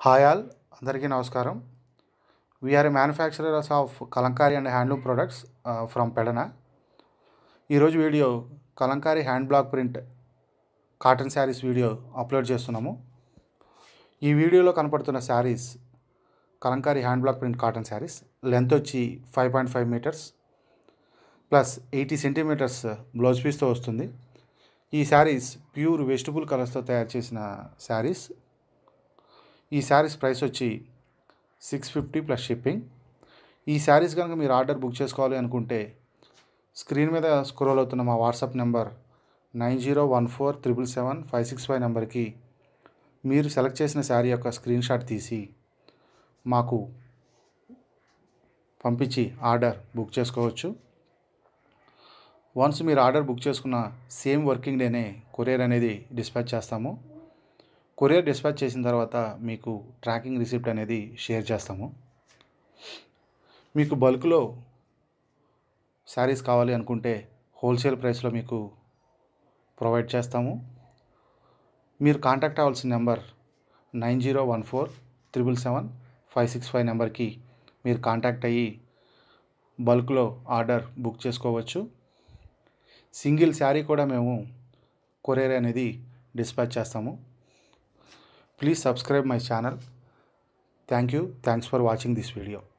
hi all అందరికీ నమస్కారం we are manufacturers of Kalamkari and handloom products from Pedana ఈరోజు video Kalamkari hand block print cotton sarees video upload చేస్తున్నాము ఈ వీడియోలో కనపడుతున్న sarees Kalamkari hand block print cotton sarees length వచ్చి five point five metres plus eighty centimetres blouse పీస్తో వస్తుంది ఈ శారీస్ ప్యూర్ వెజిటబుల్ కలర్స్తో తయారు చేసిన శారీస్ ఈ శారీస్ ప్రైస్ వచ్చి సిక్స్ ఫిఫ్టీ ప్లస్ షిప్పింగ్ ఈ శారీస్ కనుక మీరు ఆర్డర్ బుక్ చేసుకోవాలి అనుకుంటే స్క్రీన్ మీద స్క్రోల్ అవుతున్న మా WhatsApp number nine zero one four triple seven five six five నెంబర్కి మీరు సెలెక్ట్ చేసిన శారీ యొక్క స్క్రీన్ షాట్ తీసి మాకు పంపించి ఆర్డర్ బుక్ చేసుకోవచ్చు వన్స్ మీరు ఆర్డర్ బుక్ చేసుకున్న సేమ్ వర్కింగ్ డేనే కొరియర్ అనేది డిస్పాచ్ చేస్తాము కొరియర్ డిస్పాచ్ చేసిన తర్వాత మీకు ట్రాకింగ్ రిసిప్ట్ అనేది షేర్ చేస్తాము మీకు బల్క్లో శారీస్ కావాలి అనుకుంటే హోల్సేల్ ప్రైస్లో మీకు ప్రొవైడ్ చేస్తాము మీరు కాంటాక్ట్ అవ్వాల్సిన number nine zero one four triple seven five six five నెంబర్కి మీరు కాంటాక్ట్ అయ్యి బల్క్లో ఆర్డర్ బుక్ చేసుకోవచ్చు సింగిల్ శారీ కూడా మేము కొరియర్ అనేది డిస్పాచ్ చేస్తాము please subscribe my channel thank you thanks for watching this video